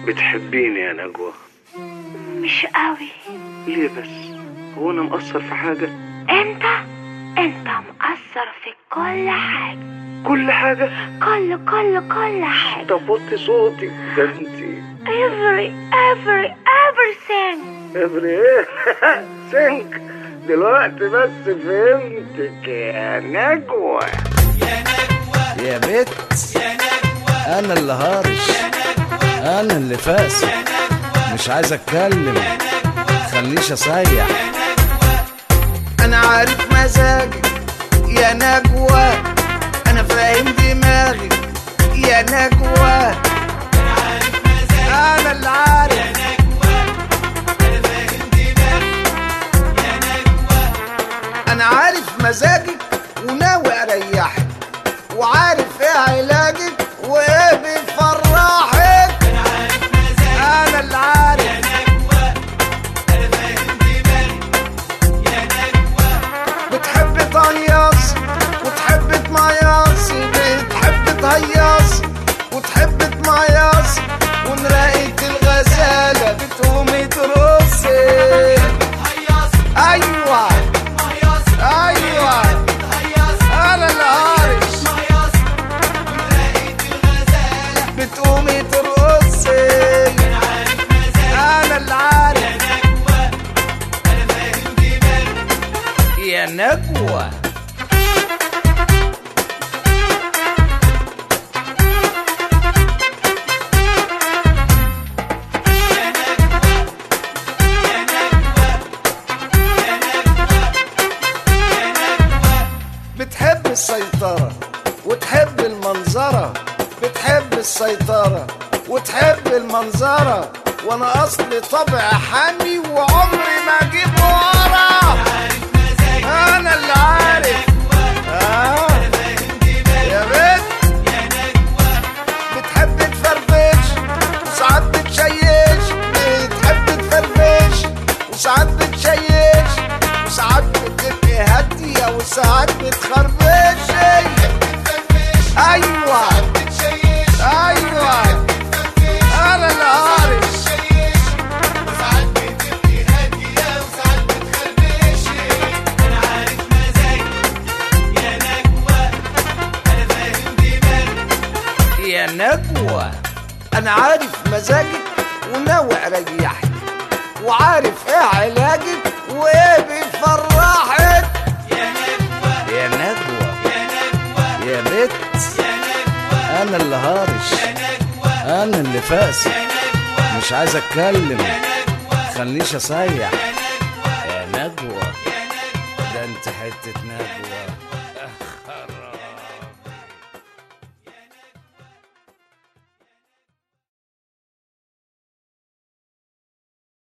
بتحبيني يا نجوى مش قوي ليه بس هو انا مقصر في حاجة انت انت مقصر في كل حاجة كل حاجة كل كل كل حاجة طب وطي صوتي ده انتي every every everything ابري ايه سنك دلوقتي بس فهمتك يا نجوى يا بت انا اللي هارش انا اللي فاسد مش عايز اتكلم خليش اصيح انا عارف مزاجك يا نجوى انا فاهم دماغك يا نجوى انا اللي عارف انا عارف مزاجك وناوي اريحك وعارف ايه علاجك وايه بيفرحك انا اللي عارف بتحب تهيص وتحب تميص بتحب تهيص وتحب تميص ونراقة الغزالة بتقومي ترصي ايوه ايوه انا اللي هارش بتقومي ترقصي انا اللي عارف يا نجوى بتحب السيطرة وتحب المنظرة بتحب السيطرة وتحب المنظرة وانا اصلي طبع حامي وعمري ما اجيب ورا انا اللي عارف آه. يا بنت بتحب تفرفش وساعات بتشيش بتحب تفرفش وساعات بتشيش وساعات بتبقي هادية وساعات بتخربشي ايوه ايوه انا اللي عارف يا نجوى انا عارف مزاجك وناوي اريحك وعارف ايه علاجك وايه بيفرحك يا نجوى يا بت انا اللي هارش انا اللي فاسد مش عايز اتكلم خليش اصيح يا نجوى ده انت حته نجوى